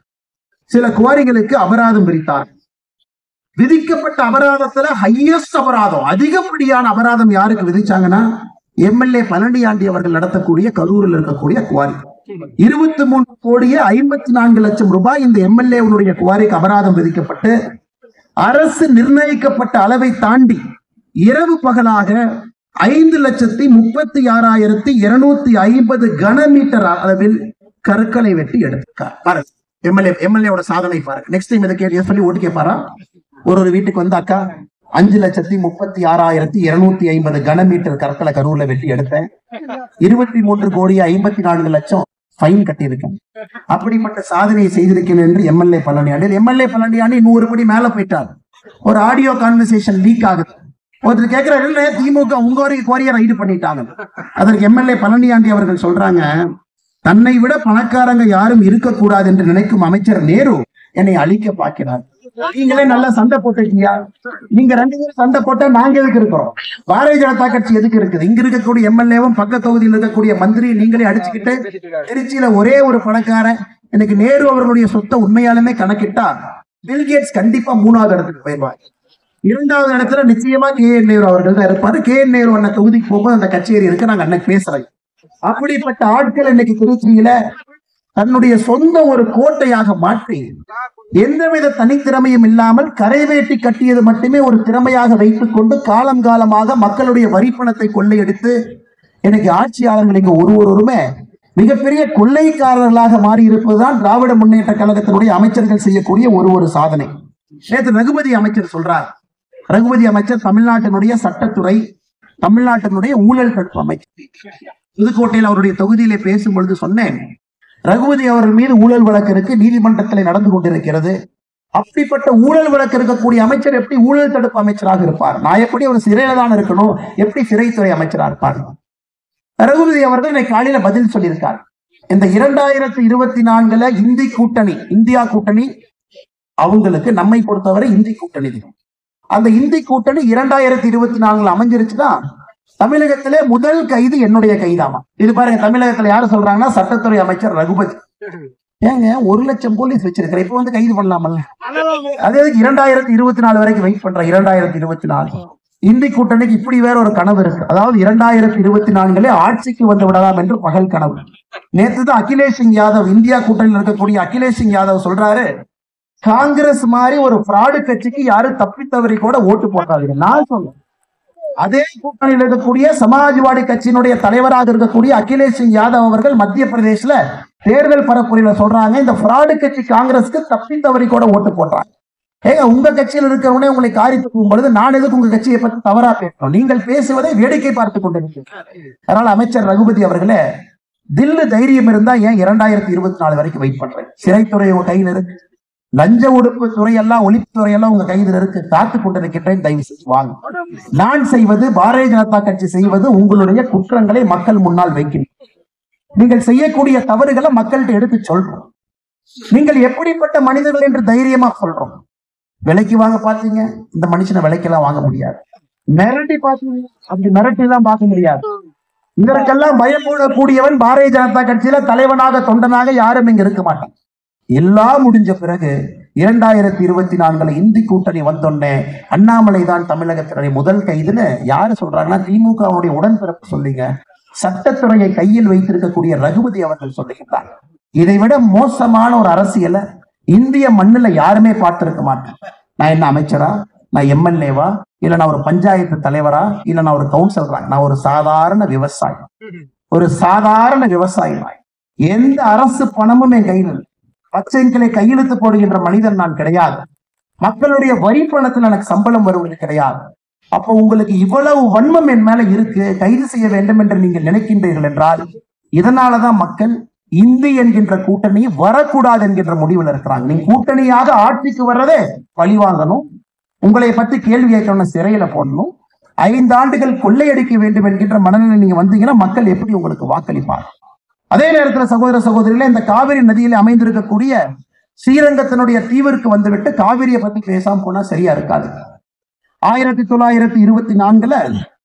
Speaker 1: சில குவாரிகளுக்கு அபராதம் விரித்தார் விதிக்கப்பட்ட அபராதத்துல ஹையஸ்ட் அபராதம் அதிகப்படியான அபராதம் யாருக்கு விதிச்சாங்கன்னா எம்எல்ஏ பழனியாண்டி அவர்கள் நடத்தக்கூடிய கரூரில் இருக்கக்கூடிய குவாரி இருபத்தி மூன்று கோடியே ஐம்பத்தி நான்கு லட்சம் ரூபாய் இந்த எம்எல்ஏவுடைய குவாரிக்கு அபராதம் விதிக்கப்பட்டு அரசு நிர்ணயிக்கப்பட்ட அளவை தாண்டி இரவு பகலாக ஐந்து லட்சத்தி முப்பத்தி ஆறாயிரத்தி இருநூத்தி ஐம்பது கனமீட்டர் அளவில் கற்களை வெட்டி எடுத்திருக்கார் பாருங்க எம்எல்ஏ எம்எல்ஏவோட சாதனை பாருங்க நெக்ஸ்ட் டைம் இதை கேட்டு சொல்லி ஓட்டு கேட்பாரா ஒரு ஒரு வீட்டுக்கு வந்து அக்கா அஞ்சு லட்சத்தி முப்பத்தி ஆறாயிரத்தி இருநூத்தி ஐம்பது கனமீட்டர் கற்களை கரூர்ல வெட்டி எடுத்தேன் இருபத்தி மூன்று கோடி ஐம்பத்தி நான்கு லட்சம் ஃபைன் கட்டியிருக்கேன் அப்படிப்பட்ட சாதனையை செய்திருக்கேன் என்று எம்எல்ஏ பழனியாண்டி எம்எல்ஏ பழனியாண்டி நூறு படி மேல போயிட்டார் ஒரு ஆடியோ கான்வர்சேஷன் லீக் ஆகுது ஒருத்தர் கேட்கிறாரு இல்ல திமுக உங்க வரைக்கும் கோரிய ரைடு பண்ணிட்டாங்க அதற்கு எம்எல்ஏ பழனியாண்டி அவர்கள் சொல்றாங்க தன்னை விட பணக்காரங்க யாரும் இருக்கக்கூடாது என்று நினைக்கும் அமைச்சர் நேரு என்னை அழிக்க பார்க்கிறார் நீங்களே நல்லா சண்டை போட்டுருக்கீங்க நீங்க ரெண்டு பேரும் சண்டை போட்டா நாங்க எதுக்கு இருக்கிறோம் பாரதிய ஜனதா கட்சி எதுக்கு இருக்குது இங்க இருக்கக்கூடிய எம்எல்ஏவும் பக்க தொகுதியில் இருக்கக்கூடிய மந்திரி நீங்களே அடிச்சுக்கிட்டு திருச்சியில ஒரே ஒரு பணக்காரன் எனக்கு நேரு அவர்களுடைய சொத்தை உண்மையாலுமே கணக்கிட்டா பில்கேட்ஸ் கண்டிப்பா மூணாவது இடத்துக்கு போயிடுவாங்க இரண்டாவது இடத்துல நிச்சயமா கே என் நேரு அவர்கள் தான் இருப்பாரு கே என் நேரு அண்ணன் தொகுதிக்கு போகும்போது அந்த கச்சேரி இருக்கு நாங்க அன்னைக்கு பேசுறோம் அப்படிப்பட்ட ஆட்கள் இன்னைக்கு திருச்சியில தன்னுடைய சொந்த ஒரு கோட்டையாக மாற்றி எந்தவித தனித்திறமையும் இல்லாமல் கரைவேட்டி கட்டியது மட்டுமே ஒரு திறமையாக வைத்துக் கொண்டு காலம் காலமாக மக்களுடைய வரிப்பணத்தை கொள்ளையடித்து இன்னைக்கு ஆட்சியாளர்கள் இங்க ஒருவருமே மிகப்பெரிய கொள்ளைக்காரர்களாக மாறி இருப்பதுதான் திராவிட முன்னேற்ற கழகத்தினுடைய அமைச்சர்கள் செய்யக்கூடிய ஒரு ஒரு சாதனை நேற்று ரகுபதி அமைச்சர் சொல்றார் ரகுபதி அமைச்சர் தமிழ்நாட்டினுடைய சட்டத்துறை தமிழ்நாட்டினுடைய ஊழல் தடுப்பு அமைச்சர் புதுக்கோட்டையில் அவருடைய தொகுதியிலே பேசும் பொழுது சொன்னேன் ரகுபதி அவர்கள் மீது ஊழல் வழக்கு இருக்கு நீதிமன்றத்தில் நடந்து கொண்டிருக்கிறது அப்படிப்பட்ட ஊழல் வழக்கு இருக்கக்கூடிய அமைச்சர் எப்படி ஊழல் தடுப்பு அமைச்சராக இருப்பார் நான் எப்படி ஒரு சிறையில தான் இருக்கணும் எப்படி சிறைத்துறை அமைச்சராக இருப்பார் ரகுபதி அவர்கள் இன்னைக்கு காலையில பதில் சொல்லியிருக்கார் இந்த இரண்டாயிரத்தி இருபத்தி நான்குல இந்தி கூட்டணி இந்தியா கூட்டணி அவங்களுக்கு நம்மை பொறுத்தவரை இந்தி கூட்டணி தான். அந்த இந்தி கூட்டணி இரண்டாயிரத்தி இருபத்தி நான்குல அமைஞ்சிருச்சுன்னா தமிழகத்திலே முதல் கைது என்னுடைய கைதாமா இது பாருங்க தமிழகத்துல யாரு சொல்றாங்கன்னா சட்டத்துறை அமைச்சர் ரகுபதி ஏங்க ஒரு லட்சம் போலீஸ் வச்சிருக்கிற இப்ப வந்து கைது பண்ணலாமல்ல அதே இரண்டாயிரத்தி இருபத்தி நாலு வரைக்கும் வெயிட் பண்ற இரண்டாயிரத்தி இருபத்தி நாலு இந்தி கூட்டணிக்கு இப்படி வேற ஒரு கனவு இருக்கு அதாவது இரண்டாயிரத்தி இருபத்தி நான்குலே ஆட்சிக்கு வந்து விடலாம் என்று பகல் கனவு நேத்து தான் அகிலேஷ் சிங் யாதவ் இந்தியா கூட்டணியில் இருக்கக்கூடிய அகிலேஷ் சிங் யாதவ் சொல்றாரு காங்கிரஸ் மாதிரி ஒரு ஃப்ராடு கட்சிக்கு யாரும் தப்பி தவறி கூட ஓட்டு போட்டாதீங்க நான் சொல்றேன் அதே கூட்டணியில் இருக்கக்கூடிய சமாஜ்வாடி கட்சியினுடைய தலைவராக இருக்கக்கூடிய அகிலேஷ் சிங் யாதவ் அவர்கள் மத்திய பிரதேசல தேர்தல் பரப்புரையில சொல்றாங்க இந்த ஃப்ராடு கட்சி காங்கிரஸ்க்கு தப்பி தவறி கூட ஓட்டு போட்டாங்க ஏங்க உங்க கட்சியில் இருக்கிறவனே உங்களை காரி தூக்கும் பொழுது நான் எதுக்கு உங்க கட்சியை பத்தி தவறா பேசணும் நீங்கள் பேசுவதை வேடிக்கை பார்த்து கொண்டிருக்கிறீர்கள் அதனால அமைச்சர் ரகுபதி அவர்களே தில்லு தைரியம் இருந்தா ஏன் இரண்டாயிரத்தி இருபத்தி நாலு வரைக்கும் வெயிட் பண்றேன் சிறைத்துறை உங்க கையில் இருக்கு லஞ்ச ஒடுப்பு துறையெல்லாம் ஒழிப்பு துறையெல்லாம் உங்க கையில் இருக்கு காத்து கொண்டிருக்கின்றேன் தயவு செஞ்சு வாங்க நான் செய்வது பாரதிய ஜனதா கட்சி செய்வது உங்களுடைய குற்றங்களை மக்கள் முன்னால் வைக்கிறேன் நீங்கள் செய்யக்கூடிய தவறுகளை மக்கள்கிட்ட எடுத்து சொல்றோம் நீங்கள் எப்படிப்பட்ட மனிதர்கள் என்று தைரியமா சொல்றோம் விலைக்கு வாங்க பாத்தீங்க இந்த மனுஷனை விலைக்கெல்லாம் வாங்க முடியாது மிரட்டி பாத்தீங்க அப்படி மிரட்டி எல்லாம் பார்க்க முடியாது இதற்கெல்லாம் பயப்படக்கூடியவன் பாரதிய ஜனதா கட்சியில தலைவனாக தொண்டனாக யாரும் இங்க இருக்க மாட்டான் எல்லாம் முடிஞ்ச பிறகு இரண்டாயிரத்தி இருபத்தி நான்குல இந்தி கூட்டணி வந்தோடனே அண்ணாமலை தான் தமிழகத்தினுடைய முதல் கைதுன்னு யாரு சொல்றாங்கன்னா திமுகவுடைய உடன்பிறப்பு சொல்லிங்க சட்டத்துறையை கையில் வைத்திருக்கக்கூடிய ரகுபதி அவர்கள் சொல்லுகின்றார் இதைவிட மோசமான ஒரு அரசியலை இந்திய மண்ணுல யாருமே பார்த்திருக்க மாட்டேன் நான் என்ன அமைச்சரா நான் எம்எல்ஏவா இல்ல நான் ஒரு பஞ்சாயத்து தலைவரா இல்ல நான் ஒரு கவுன்சிலரா நான் ஒரு சாதாரண விவசாயி ஒரு சாதாரண விவசாயி நான். எந்த அரசு பணமும் என் கையில் இல்லை. பச்சைங்களை கையெழுத்து போடுகின்ற மனிதன் நான் கிடையாது மக்களுடைய வரி பணத்தில் எனக்கு சம்பளம் வருவது கிடையாது அப்போ உங்களுக்கு இவ்வளவு வன்மம் என் மேல இருக்கு கைது செய்ய வேண்டும் என்று நீங்கள் நினைக்கின்றீர்கள் என்றால் இதனாலதான் மக்கள் இந்தி என்கின்ற கூட்டணி வரக்கூடாது என்கின்ற முடிவில் இருக்கிறாங்க நீங்க கூட்டணியாக ஆட்சிக்கு வர்றதே பழி வாங்கணும் உங்களை பற்றி கேள்வி கேட்கணும் சிறையில போடணும் ஐந்து ஆண்டுகள் கொள்ளையடிக்க வேண்டும் என்கின்ற மனநிலை நீங்க வந்தீங்கன்னா மக்கள் எப்படி உங்களுக்கு வாக்களிப்பாங்க அதே நேரத்தில் சகோதர சகோதரிகளே இந்த காவிரி நதியில் அமைந்திருக்கக்கூடிய ஸ்ரீரங்கத்தினுடைய தீவிற்கு வந்துவிட்டு காவிரியை பத்தி பேசாம போனா சரியா இருக்காது ஆயிரத்தி தொள்ளாயிரத்தி இருபத்தி நான்குல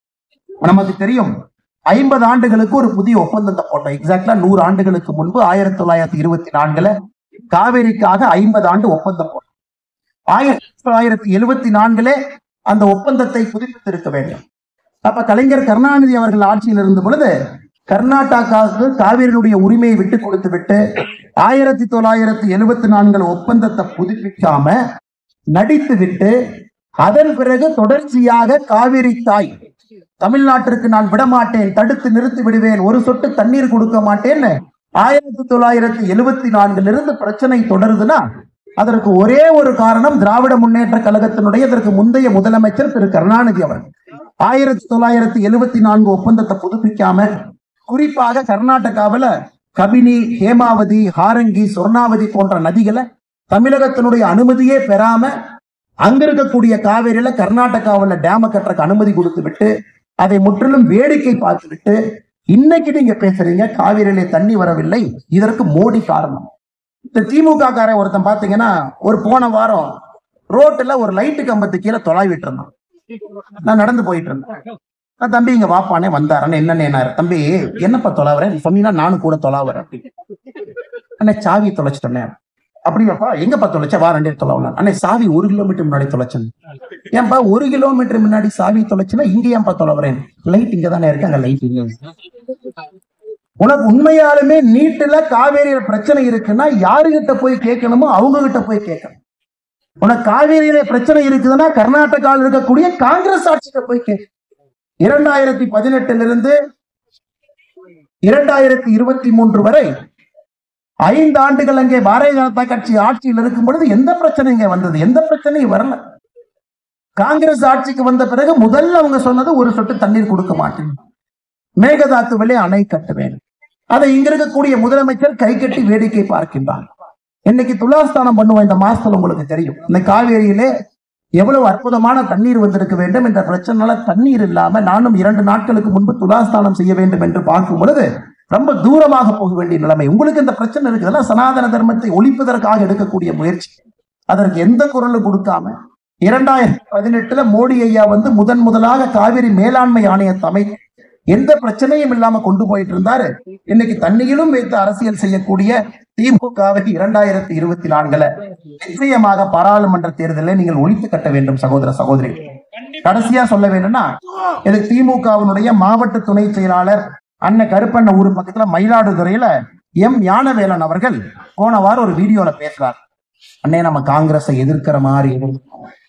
Speaker 1: நமக்கு தெரியும் ஐம்பது ஆண்டுகளுக்கு ஒரு புதிய ஒப்பந்தத்தை போட்டோம் எக்ஸாக்டா நூறு ஆண்டுகளுக்கு முன்பு ஆயிரத்தி தொள்ளாயிரத்தி இருபத்தி நான்குல காவேரிக்காக ஐம்பது ஆண்டு ஒப்பந்தம் போட்டோம் ஆயிரத்தி தொள்ளாயிரத்தி எழுபத்தி நான்குலே அந்த ஒப்பந்தத்தை புதுப்பித்திருக்க வேண்டும் அப்ப கலைஞர் கருணாநிதி அவர்கள் ஆட்சியில் இருந்த பொழுது கர்நாடகாவுக்கு காவிரியினுடைய உரிமையை விட்டு கொடுத்து விட்டு ஆயிரத்தி தொள்ளாயிரத்தி எழுபத்தி நான்கு ஒப்பந்தத்தை புதுப்பிக்காம நடித்து விட்டு அதன் பிறகு தொடர்ச்சியாக காவிரி தாய் தமிழ்நாட்டிற்கு நான் விடமாட்டேன் தடுத்து நிறுத்தி விடுவேன் ஒரு சொட்டு தண்ணீர் கொடுக்க மாட்டேன்னு ஆயிரத்தி தொள்ளாயிரத்தி எழுபத்தி நான்குல இருந்து பிரச்சனை தொடருதுன்னா அதற்கு ஒரே ஒரு காரணம் திராவிட முன்னேற்ற கழகத்தினுடைய இதற்கு முந்தைய முதலமைச்சர் திரு கருணாநிதி அவர்கள் ஆயிரத்தி தொள்ளாயிரத்தி எழுபத்தி நான்கு ஒப்பந்தத்தை புதுப்பிக்காம குறிப்பாக கர்நாடகாவுல கபினி ஹேமாவதி ஹாரங்கி சொர்ணாவதி போன்ற நதிகளை தமிழகத்தினுடைய அனுமதியே பெறாம அங்க இருக்கக்கூடிய காவேரியில கர்நாடகாவுல டேம கட்டுறக்கு அனுமதி கொடுத்து விட்டு அதை முற்றிலும் வேடிக்கை பார்த்து விட்டு இன்னைக்கு நீங்க பேசுறீங்க காவிரியிலே தண்ணி வரவில்லை இதற்கு மோடி காரணம் இந்த திமுக காரன் ஒருத்தன் பாத்தீங்கன்னா ஒரு போன வாரம் ரோட்டுல ஒரு லைட்டு கம்பத்து கீழே தொலாவிட்டு இருந்தான் நான் நடந்து போயிட்டு இருந்தேன் நான் தம்பி இங்க வாப்பானே வந்தாரன்னு என்னன்னு தம்பி என்னப்பா தொலாவுறேன் சொன்னீங்கன்னா நானும் கூட தொலாவுறேன் அண்ணே சாவி தொலைச்சிட்டேனே அப்படியாப்பா எங்கப்பா தொலைச்ச வா ரெண்டே தொலைவலாம் அண்ணே சாவி ஒரு கிலோமீட்டர் முன்னாடி தொலைச்சேன் ஏன்பா ஒரு கிலோமீட்டர் முன்னாடி சாவி தொலைச்சுன்னா இங்க ஏன்பா தொலைவுறேன் லைட் இங்க தானே இருக்கு அங்க லைட் இல்ல உனக்கு உண்மையாலுமே நீட்டுல காவேரியில பிரச்சனை இருக்குன்னா யாருகிட்ட போய் கேட்கணுமோ அவங்க கிட்ட போய் கேட்கணும் உனக்கு காவேரியில பிரச்சனை இருக்குதுன்னா கர்நாடகாவில் இருக்கக்கூடிய காங்கிரஸ் ஆட்சிகிட்ட போய் கேட்க இரண்டாயிரத்தி பதினெட்டுல இருந்து இரண்டாயிரத்தி இருபத்தி மூன்று வரை ஐந்து ஆண்டுகள் அங்கே பாரதிய ஜனதா கட்சி ஆட்சியில் இருக்கும் பொழுது எந்த பிரச்சனை இங்க வந்தது எந்த பிரச்சனையும் வரல காங்கிரஸ் ஆட்சிக்கு வந்த பிறகு முதல்ல அவங்க சொன்னது ஒரு சொட்டு தண்ணீர் கொடுக்க மாட்டேன் மேகதாத்துவிலே அணை கட்டுவேன் அதை இங்க இருக்கக்கூடிய முதலமைச்சர் கை கட்டி வேடிக்கை பார்க்கின்றார் இன்னைக்கு துலாஸ்தானம் பண்ணுவோம் இந்த மாசத்துல உங்களுக்கு தெரியும் இந்த காவேரியிலே எவ்வளவு அற்புதமான தண்ணீர் வந்திருக்க வேண்டும் என்ற பிரச்சனைனால தண்ணீர் இல்லாம நானும் இரண்டு நாட்களுக்கு முன்பு துலாஸ்தானம் செய்ய வேண்டும் என்று பார்க்கும் பொழுது ரொம்ப தூரமாக போக வேண்டிய நிலைமை உங்களுக்கு இந்த பிரச்சனை இருக்குதுன்னா சனாதன தர்மத்தை ஒழிப்பதற்காக எடுக்கக்கூடிய முயற்சி அதற்கு எந்த குரலும் கொடுக்காம இரண்டாயிரத்தி பதினெட்டுல மோடி ஐயா வந்து முதன் முதலாக காவிரி மேலாண்மை ஆணையத்தை அமை எந்த பிரச்சனையும் இல்லாம கொண்டு போயிட்டு இருந்தாரு இன்னைக்கு தண்ணியிலும் வைத்து அரசியல் செய்யக்கூடிய திமுகவை இரண்டாயிரத்தி இருபத்தி நான்குல நிச்சயமாக பாராளுமன்ற தேர்தலை நீங்கள் ஒழித்து கட்ட வேண்டும் சகோதர சகோதரி கடைசியா சொல்ல வேண்டும்னா இது திமுகவினுடைய மாவட்ட துணை செயலாளர் அண்ணன் கருப்பண்ண ஊர் பக்கத்துல மயிலாடுதுறையில எம் ஞானவேலன் அவர்கள் போன வாரம் ஒரு வீடியோல பேசுறார் அண்ணே நம்ம காங்கிரஸை எதிர்க்கிற மாதிரி எதிர்க்கிறோம்.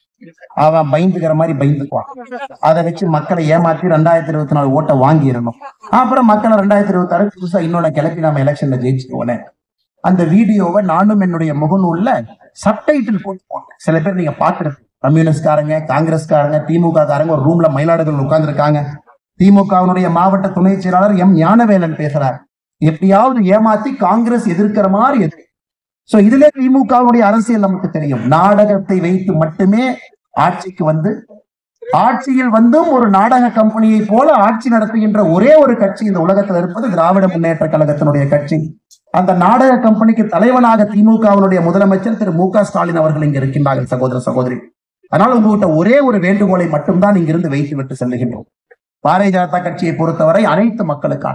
Speaker 1: அவன் பயந்துக்கிற மாதிரி பயந்துக்குவான் அதை வச்சு மக்களை ஏமாத்தி ரெண்டாயிரத்தி இருபத்தி நாலு ஓட்டை வாங்கிடணும் அப்புறம் மக்களை ரெண்டாயிரத்தி இருபத்தி ஆறு புதுசா இன்னொன்னு கிளப்பி நம்ம எலெக்ஷன்ல ஜெயிச்சுக்கோனே அந்த வீடியோவை நானும் என்னுடைய முகநூல்ல சப்டைட்டில் போட்டு போட்டேன் சில பேர் நீங்க பாத்துருக்கு கம்யூனிஸ்ட்காரங்க காங்கிரஸ்காரங்க திமுக காரங்க ஒரு ரூம்ல மயிலாடுகள் உட்கார்ந்துருக்காங்க திமுகவினுடைய மாவட்ட துணை செயலாளர் எம் ஞானவேலன் பேசுறார் எப்படியாவது ஏமாத்தி காங்கிரஸ் எதிர்க்கிற மாதிரி எதிர்க்கு சோ இதுல திமுகவுடைய அரசியல் நமக்கு தெரியும் நாடகத்தை வைத்து மட்டுமே ஆட்சிக்கு வந்து ஆட்சியில் வந்தும் ஒரு நாடக கம்பெனியை போல ஆட்சி நடத்துகின்ற ஒரே ஒரு கட்சி இந்த உலகத்தில் இருப்பது திராவிட முன்னேற்ற கழகத்தினுடைய கட்சி அந்த நாடக கம்பெனிக்கு தலைவனாக திமுகவினுடைய முதலமைச்சர் திரு மு க ஸ்டாலின் அவர்கள் இங்க இருக்கின்றார்கள் சகோதர சகோதரி அதனால் உங்ககிட்ட ஒரே ஒரு வேண்டுகோளை மட்டும்தான் இங்கிருந்து வைத்து விட்டு செல்லுகின்றோம் பாரதிய ஜனதா கட்சியை பொறுத்தவரை அனைத்து மக்களுக்கான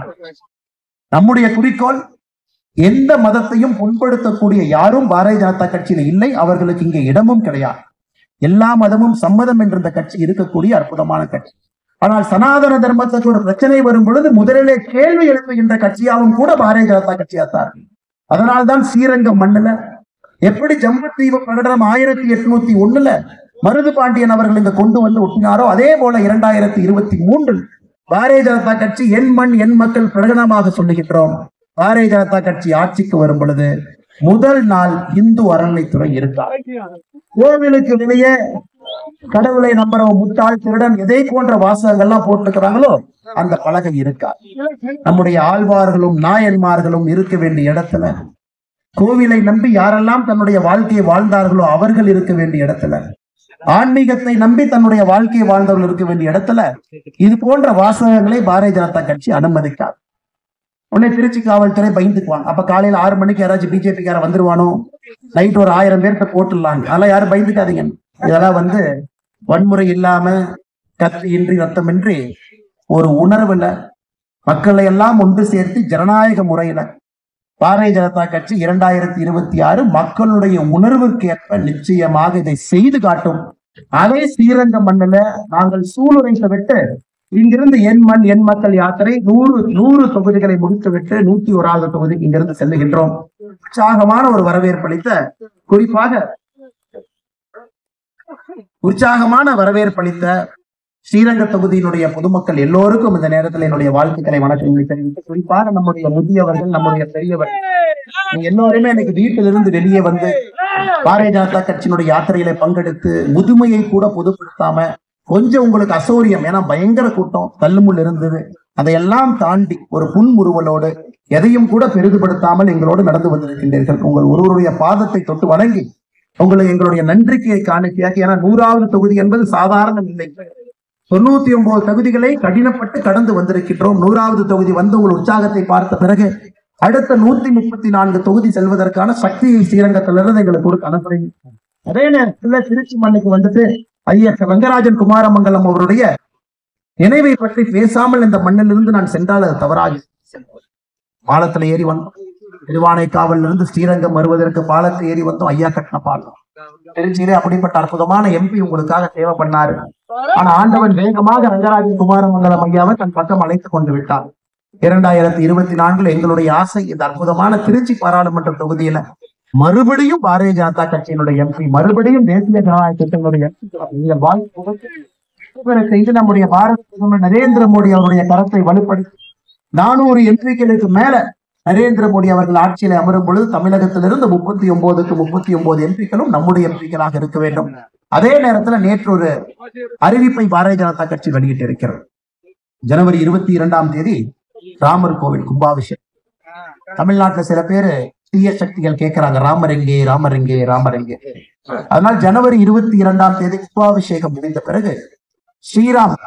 Speaker 1: நம்முடைய குறிக்கோள் எந்த மதத்தையும் புண்படுத்தக்கூடிய யாரும் பாரதிய ஜனதா கட்சியில இல்லை அவர்களுக்கு இங்கே இடமும் கிடையாது எல்லா மதமும் சம்மதம் என்ற இந்த கட்சி இருக்கக்கூடிய அற்புதமான கட்சி ஆனால் சனாதன தர்மத்துக்கு ஒரு பிரச்சனை வரும் பொழுது முதலிலே கேள்வி எழுப்புகின்ற கட்சியாகவும் கூட பாரதிய ஜனதா கட்சியாத்தார் அதனால்தான் ஸ்ரீரங்கம் மண்ணுல எப்படி ஜம்பத்தீவு பிரகடனம் ஆயிரத்தி எட்நூத்தி ஒண்ணுல மருது பாண்டியன் அவர்கள் இங்க கொண்டு வந்து ஒட்டினாரோ அதே போல இரண்டாயிரத்தி இருபத்தி மூன்றில் பாரதிய ஜனதா கட்சி என் மண் என் மக்கள் பிரகடனமாக சொல்லுகின்றோம் பாரதிய ஜனதா கட்சி ஆட்சிக்கு வரும் பொழுது முதல் நாள் இந்து அறநிலைத்துறை இருக்கார் கோவிலுக்கு வெளியே கடவுளை நம்புறவன் முட்டாள் திருடன் எதை போன்ற வாசகங்கள்லாம் போட்டிருக்கிறாங்களோ அந்த பலகை இருக்கா நம்முடைய ஆழ்வார்களும் நாயன்மார்களும் இருக்க வேண்டிய இடத்துல கோவிலை நம்பி யாரெல்லாம் தன்னுடைய வாழ்க்கையை வாழ்ந்தார்களோ அவர்கள் இருக்க வேண்டிய இடத்துல ஆன்மீகத்தை நம்பி தன்னுடைய வாழ்க்கையை வாழ்ந்தவர்கள் இருக்க வேண்டிய இடத்துல இது போன்ற வாசகங்களை பாரதிய ஜனதா கட்சி அனுமதிக்காது உடனே திருச்சி காவல்துறை பயந்துக்குவாங்க அப்ப காலையில ஆறு மணிக்கு யாராச்சும் பிஜேபி கார வந்துருவானோ நைட் ஒரு ஆயிரம் பேர்கிட்ட போட்டுடலாங்க அதெல்லாம் யாரும் பயந்துக்காதீங்க இதெல்லாம் வந்து வன்முறை இல்லாம கத்தி இன்றி ரத்தமின்றி ஒரு உணர்வுல மக்களை எல்லாம் ஒன்று சேர்த்து ஜனநாயக முறையில பாரதிய ஜனதா கட்சி இரண்டாயிரத்தி இருபத்தி ஆறு மக்களுடைய உணர்வுக்கேற்ப நிச்சயமாக இதை செய்து காட்டும் அதே ஸ்ரீரங்க மண்ணில நாங்கள் சூளுரைத்து விட்டு இங்கிருந்து என் மண் என் மக்கள் யாத்திரை நூறு நூறு தொகுதிகளை முடித்துவிட்டு நூத்தி ஓராவது தொகுதிக்கு இங்கிருந்து செல்லுகின்றோம் உற்சாகமான ஒரு வரவேற்பு அளித்த குறிப்பாக உற்சாகமான வரவேற்பு அளித்த ஸ்ரீரங்க தொகுதியினுடைய பொதுமக்கள் எல்லோருக்கும் இந்த நேரத்தில் என்னுடைய வாழ்த்துக்களை வணக்கங்களை தெரிவித்து குறிப்பாக நம்முடைய முதியவர்கள் நம்முடைய பெரியவர்கள் நீங்க எல்லோருமே எனக்கு வீட்டிலிருந்து வெளியே வந்து பாரதிய ஜனதா கட்சியினுடைய யாத்திரையில பங்கெடுத்து முதுமையை கூட பொதுப்படுத்தாம கொஞ்சம் உங்களுக்கு அசௌரியம் ஏன்னா பயங்கர கூட்டம் தள்ளுமுள் இருந்தது அதையெல்லாம் தாண்டி ஒரு புன்முறுவலோடு எதையும் கூட பெரிதுபடுத்தாமல் எங்களோடு நடந்து வந்திருக்கின்றீர்கள் உங்கள் ஒருவருடைய பாதத்தை தொட்டு வணங்கி உங்களை எங்களுடைய நன்றிக்கையை காணிக்கையாக்கி ஏன்னா நூறாவது தொகுதி என்பது சாதாரண இல்லை தொண்ணூத்தி ஒன்பது தொகுதிகளை கடினப்பட்டு கடந்து வந்திருக்கின்றோம் நூறாவது தொகுதி வந்து உங்கள் உற்சாகத்தை பார்த்த பிறகு அடுத்த நூத்தி முப்பத்தி நான்கு தொகுதி செல்வதற்கான சக்தியை ஸ்ரீரங்கத்திலிருந்து எங்களுக்கு கொடுக்க அனுப்புறீங்க அதே நேரத்துல திருச்சி மண்ணுக்கு வந்துட்டு ஐயா ரங்கராஜன் குமாரமங்கலம் அவருடைய நினைவை பற்றி பேசாமல் இந்த மண்ணிலிருந்து நான் சென்றால் அது தவறாகி பாலத்துல ஏறி வந்தோம் திருவானை காவலில் இருந்து ஸ்ரீரங்கம் வருவதற்கு பாலத்தை ஏறி வந்தோம் ஐயா கட்டின பாலம் திருச்சியிலே அப்படிப்பட்ட அற்புதமான எம்பி உங்களுக்காக சேவை பண்ணாரு ஆனா ஆண்டவன் வேகமாக ரங்கராஜன் குமாரமங்கலம் ஐயாவை தன் பக்கம் அழைத்துக் கொண்டு விட்டார் இரண்டாயிரத்தி இருபத்தி நான்குல எங்களுடைய ஆசை இந்த அற்புதமான திருச்சி பாராளுமன்ற தொகுதியில மறுபடியும் பாரதிய ஜனதா கட்சியினுடைய எம்பி மறுபடியும் தேசிய ஜனநாயக கட்சியினுடைய எம்பி வாய்ப்பு செய்து நம்முடைய பாரத பிரதமர் நரேந்திர மோடி அவருடைய கரத்தை வலுப்படுத்தி நானூறு எம்பிக்களுக்கு மேல நரேந்திர மோடி அவர்கள் ஆட்சியில் அமரும் பொழுது தமிழகத்திலிருந்து முப்பத்தி ஒன்பதுக்கு முப்பத்தி ஒன்பது எம்பிக்களும் நம்முடைய எம்பிக்களாக இருக்க வேண்டும் அதே நேரத்துல நேற்று ஒரு அறிவிப்பை பாரதிய ஜனதா கட்சி வெளியிட்டு இருக்கிறது ஜனவரி இருபத்தி இரண்டாம் தேதி ராமர் கோவில் கும்பாபிஷேகம் தமிழ்நாட்டுல சில பேரு தீய சக்திகள் கேட்கிறாங்க ராமர் எங்கே ராமர் எங்கே ராமர் எங்கே அதனால் ஜனவரி இருபத்தி இரண்டாம் தேதி கும்பாபிஷேகம் முடிந்த பிறகு ஸ்ரீராம்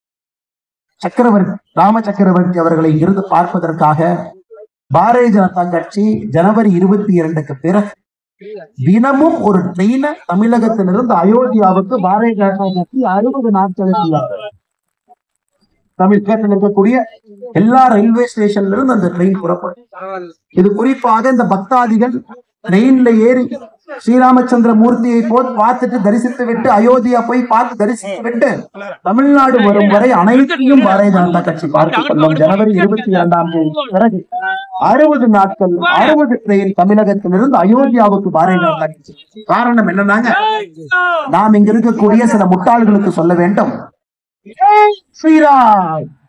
Speaker 1: சக்கரவர்த்தி ராம சக்கரவர்த்தி அவர்களை இங்கிருந்து பார்ப்பதற்காக பாரதிய ஜனதா கட்சி ஜனவரி இருபத்தி இரண்டுக்கு பிறகு தினமும் ஒரு ட்ரெயினை தமிழகத்திலிருந்து அயோத்தியாவுக்கு பாரதிய ஜனதா கட்சி அறுபது நாட்களுக்கு தமிழகத்தில் இருக்கக்கூடிய எல்லா ரயில்வே ஸ்டேஷன்ல இருந்து அந்த ட்ரெயின் புறப்படும்
Speaker 2: பரவாயில்ல
Speaker 1: இது குறிப்பாக இந்த பக்தாதிகள் ட்ரெயின்ல ஏறி ஸ்ரீராமச்சந்திர மூர்த்தியை போய் பார்த்துட்டு தரிசித்து விட்டு அயோத்தியா போய் பார்த்து தரிசித்து விட்டு தமிழ்நாடு வரும் வரை அனைத்தையும் பாரதிய ஜனதா கட்சி பார்த்துக் கொள்ளும் ஜனவரி இருபத்தி இரண்டாம் தேதி பிறகு அறுபது நாட்கள் அறுபது ட்ரெயின் தமிழகத்திலிருந்து அயோத்தியாவுக்கு பாரதிய ஜனதா கட்சி காரணம் என்னன்னாங்க நாம் இங்க இருக்கக்கூடிய சில முட்டாள்களுக்கு சொல்ல வேண்டும் ஜெய் ஸ்ரீராம்